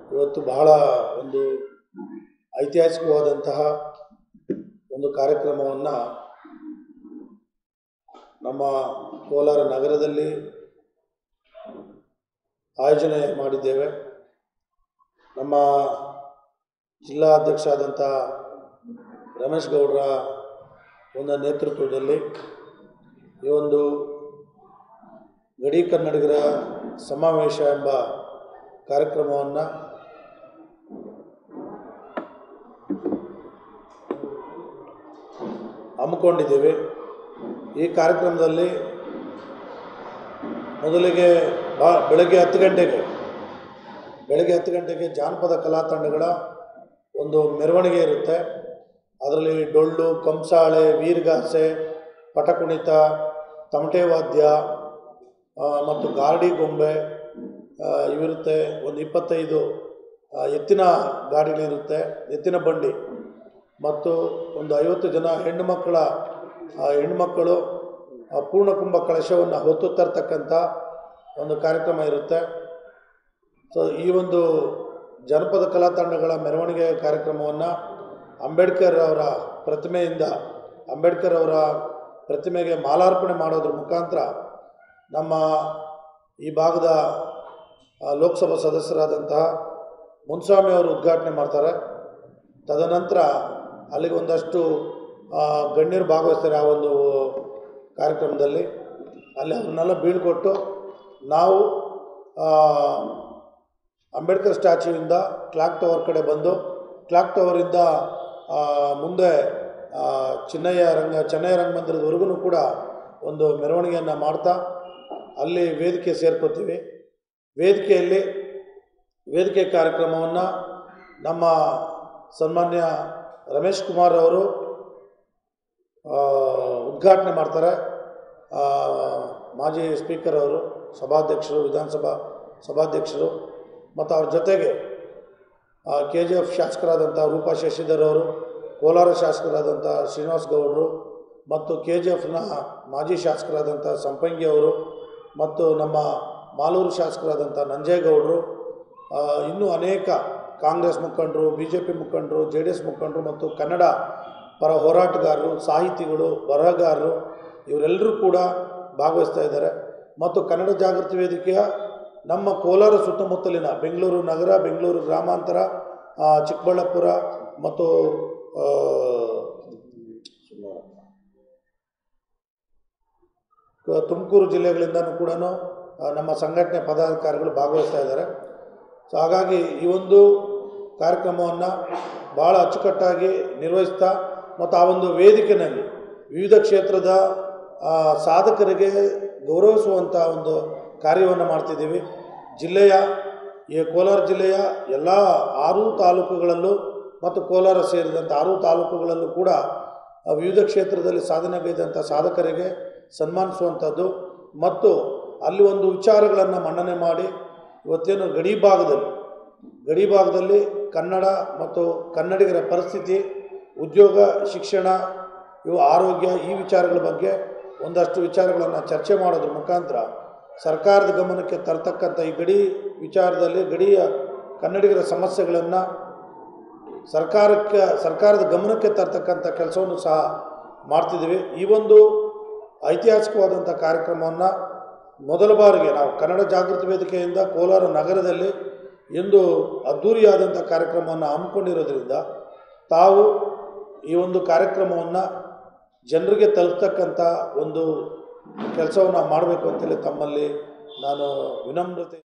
ಇವತ್ತು ಬಹಳ ಒಂದು ಐತಿಹಾಸಿಕವಾದಂತಹ ಒಂದು ಕಾರ್ಯಕ್ರಮವನ್ನು ನಮ್ಮ ಕೋಲಾರ ನಗರದಲ್ಲಿ ಆಯೋಜನೆ ಮಾಡಿದ್ದೇವೆ ನಮ್ಮ ಜಿಲ್ಲಾ ಅಧ್ಯಕ್ಷ ಆದಂಥ ರಮೇಶ್ ಗೌಡರ ಒಂದು ನೇತೃತ್ವದಲ್ಲಿ ಈ ಒಂದು ಗಡಿ ಕನ್ನಡಿಗರ ಸಮಾವೇಶ ಎಂಬ ಕಾರ್ಯಕ್ರಮವನ್ನು ಹಮ್ಮಿಕೊಂಡಿದ್ದೇವೆ ಈ ಕಾರ್ಯಕ್ರಮದಲ್ಲಿ ಮೊದಲಿಗೆ ಬಾ ಬೆಳಗ್ಗೆ ಹತ್ತು ಗಂಟೆಗೆ ಬೆಳಗ್ಗೆ ಹತ್ತು ಗಂಟೆಗೆ ಜಾನಪದ ಕಲಾ ತಂಡಗಳ ಒಂದು ಮೆರವಣಿಗೆ ಇರುತ್ತೆ ಅದರಲ್ಲಿ ಡೊಳ್ಳು ಕಂಸಾಳೆ ವೀರಗಾಸೆ ಪಟಕುಣಿತ ತಮಟೆ ವಾದ್ಯ ಆ, ಮತ್ತು ಗಾರಡಿ ಗೊಂಬೆ ಆ, ಇವಿರುತ್ತೆ ಒಂದು ಇಪ್ಪತ್ತೈದು ಆ, ಎತ್ತಿನ ಗಾಡಿಗಳಿರುತ್ತೆ ಎತ್ತಿನ ಬಂಡಿ ಮತ್ತು ಒಂದು ಐವತ್ತು ಜನ ಹೆಣ್ಣು ಮಕ್ಕಳ ಆ, ಹೆಣ್ಮಕ್ಕಳು ಆ ಪೂರ್ಣಕುಂಭ ಕಳಶವನ್ನು ಹೊತ್ತು ತರ್ತಕ್ಕಂಥ ಒಂದು ಕಾರ್ಯಕ್ರಮ ಇರುತ್ತೆ ಸೊ ಈ ಒಂದು ಜನಪದ ಕಲಾ ತಂಡಗಳ ಮೆರವಣಿಗೆ ಕಾರ್ಯಕ್ರಮವನ್ನು ಅಂಬೇಡ್ಕರ್ ಅವರ ಪ್ರತಿಮೆಯಿಂದ ಅಂಬೇಡ್ಕರ್ ಅವರ ಪ್ರತಿಮೆಗೆ ಮಾಲಾರ್ಪಣೆ ಮಾಡೋದ್ರ ಮುಖಾಂತರ ನಮ್ಮ ಈ ಭಾಗದ ಆ, ಲೋಕಸಭಾ ಸದಸ್ಯರಾದಂತಹ ಮುನ್ಸ್ವಾಮಿ ಅವರು ಉದ್ಘಾಟನೆ ಮಾಡ್ತಾರೆ ತದನಂತರ ಅಲ್ಲಿಗೆ ಒಂದಷ್ಟು ಆ, ಗಣ್ಯರು ಭಾಗವಹಿಸ್ತಾರೆ ಆ ಒಂದು ಕಾರ್ಯಕ್ರಮದಲ್ಲಿ ಅಲ್ಲಿ ಅವ್ರನ್ನೆಲ್ಲ ಬೀಳ್ಕೊಟ್ಟು ನಾವು ಆ, ಅಂಬೇಡ್ಕರ್ ಸ್ಟ್ಯಾಚ್ಯೂವಿಂದ ಕ್ಲಾಕ್ ಟವರ್ ಕಡೆ ಬಂದು ಕ್ಲಾಕ್ ಟವರಿಂದ ಆ, ಮುಂದೆ ಆ, ಚಿನ್ನಯ್ಯ ರಂಗ ಚೆನ್ನಯ್ಯ ರಂಗಮಂದಿರದವರೆಗೂ ಕೂಡ ಒಂದು ಮೆರವಣಿಗೆಯನ್ನು ಮಾಡ್ತಾ ಅಲ್ಲಿ ವೇದಿಕೆ ಸೇರ್ಕೋತೀವಿ ವೇದಿಕೆಯಲ್ಲಿ ವೇದಿಕೆ ಕಾರ್ಯಕ್ರಮವನ್ನು ನಮ್ಮ ಸನ್ಮಾನ್ಯ ರಮೇಶ್ ಕುಮಾರ್ ಅವರು ಆ, ಉದ್ಘಾಟನೆ ಮಾಡ್ತಾರೆ ಆ, ಮಾಜಿ ಸ್ಪೀಕರ್ ಅವರು ಸಭಾಧ್ಯಕ್ಷರು ವಿಧಾನಸಭಾ ಸಭಾಧ್ಯಕ್ಷರು ಮತ್ತು ಅವ್ರ ಜೊತೆಗೆ ಕೆ ಜಿ ಎಫ್ ಶಾಸಕರಾದಂಥ ರೂಪಾ ಶಶಿಧರ್ ಅವರು ಕೋಲಾರ ಶಾಸಕರಾದಂಥ ಶ್ರೀನಿವಾಸ್ ಗೌಡರು ಮತ್ತು ಕೆ ಜಿ ಎಫ್ನ ಮಾಜಿ ಶಾಸಕರಾದಂಥ ಸಂಪಂಗಿ ಅವರು ಮತ್ತು ನಮ್ಮ ಮಾಲೂರು ಶಾಸಕರಾದಂಥ ನಂಜೇಗೌಡರು ಆ, ಇನ್ನೂ ಅನೇಕ ಕಾಂಗ್ರೆಸ್ ಮುಖಂಡರು ಬಿ ಜೆ ಪಿ ಮುಖಂಡರು ಜೆ ಡಿ ಎಸ್ ಮುಖಂಡರು ಮತ್ತು ಕನ್ನಡ ಪರ ಹೋರಾಟಗಾರರು ಸಾಹಿತಿಗಳು ಬರಹಗಾರರು ಇವರೆಲ್ಲರೂ ಕೂಡ ಭಾಗವಹಿಸ್ತಾ ಇದ್ದಾರೆ ಮತ್ತು ಕನ್ನಡ ಜಾಗೃತಿ ವೇದಿಕೆಯ ನಮ್ಮ ಕೋಲಾರ ಸುತ್ತಮುತ್ತಲಿನ ಬೆಂಗಳೂರು ನಗರ ಬೆಂಗಳೂರು ಗ್ರಾಮಾಂತರ ಆ, ಚಿಕ್ಕಬಳ್ಳಾಪುರ ಮತ್ತು ಆ, ತುಮಕೂರು ಜಿಲ್ಲೆಗಳಿಂದನೂ ಕೂಡ ನಮ್ಮ ಸಂಘಟನೆ ಪದಾಧಿಕಾರಿಗಳು ಭಾಗವಹಿಸ್ತಾ ಇದ್ದಾರೆ ಸೊ ಹಾಗಾಗಿ ಈ ಒಂದು ಕಾರ್ಯಕ್ರಮವನ್ನು ಭಾಳ ಅಚ್ಚುಕಟ್ಟಾಗಿ ನಿರ್ವಹಿಸ್ತಾ ಮತ್ತು ಆ ಒಂದು ವೇದಿಕೆಯಲ್ಲಿ ವಿವಿಧ ಕ್ಷೇತ್ರದ ಆ, ಸಾಧಕರಿಗೆ ಗೌರವಿಸುವಂಥ ಒಂದು ಕಾರ್ಯವನ್ನು ಮಾಡ್ತಿದ್ದೀವಿ ಜಿಲ್ಲೆಯ ಈ ಕೋಲಾರ ಜಿಲ್ಲೆಯ ಎಲ್ಲ ಆರು ತಾಲೂಕುಗಳಲ್ಲೂ ಮತ್ತು ಕೋಲಾರ ಸೇರಿದಂಥ ಆರು ತಾಲೂಕುಗಳಲ್ಲೂ ಕೂಡ ಆ, ವಿವಿಧ ಕ್ಷೇತ್ರದಲ್ಲಿ ಸಾಧನೆಗೈದಂಥ ಸಾಧಕರಿಗೆ ಸನ್ಮಾನಿಸುವಂಥದ್ದು ಮತ್ತು ಅಲ್ಲಿ ಒಂದು ವಿಚಾರಗಳನ್ನು ಮನ್ನಣೆ ಮಾಡಿ ಇವತ್ತೇನು ಗಡಿ ಭಾಗದಲ್ಲಿ ಗಡಿ ಭಾಗದಲ್ಲಿ ಕನ್ನಡ ಮತ್ತು ಕನ್ನಡಿಗರ ಪರಿಸ್ಥಿತಿ ಉದ್ಯೋಗ ಶಿಕ್ಷಣ ಇವು ಆರೋಗ್ಯ ಈ ವಿಚಾರಗಳ ಬಗ್ಗೆ ಒಂದಷ್ಟು ವಿಚಾರಗಳನ್ನು ಚರ್ಚೆ ಮಾಡೋದ್ರ ಮುಖಾಂತರ ಸರ್ಕಾರದ ಗಮನಕ್ಕೆ ತರ್ತಕ್ಕಂಥ ಈ ಗಡಿ ವಿಚಾರದಲ್ಲಿ ಗಡಿಯ ಕನ್ನಡಿಗರ ಸಮಸ್ಯೆಗಳನ್ನು ಸರ್ಕಾರಕ್ಕೆ ಸರ್ಕಾರದ ಗಮನಕ್ಕೆ ತರ್ತಕ್ಕಂಥ ಕೆಲಸವನ್ನು ಸಹ ಮಾಡ್ತಿದ್ದೀವಿ ಈ ಒಂದು ಐತಿಹಾಸಿಕವಾದಂಥ ಕಾರ್ಯಕ್ರಮವನ್ನು ಮೊದಲ ಬಾರಿಗೆ ನಾವು ಕನ್ನಡ ಜಾಗೃತಿ ವೇದಿಕೆಯಿಂದ ಕೋಲಾರ ನಗರದಲ್ಲಿ ಎಂದು ಅದ್ಧೂರಿಯಾದಂಥ ಕಾರ್ಯಕ್ರಮವನ್ನು ಹಮ್ಮಿಕೊಂಡಿರೋದ್ರಿಂದ ತಾವು ಈ ಒಂದು ಕಾರ್ಯಕ್ರಮವನ್ನು ಜನರಿಗೆ ತಲುಪ್ತಕ್ಕಂಥ ಒಂದು ಕೆಲಸವನ್ನು ಮಾಡಬೇಕು ಅಂತೇಳಿ ತಮ್ಮಲ್ಲಿ ನಾನು ವಿನಮ್ರತೆ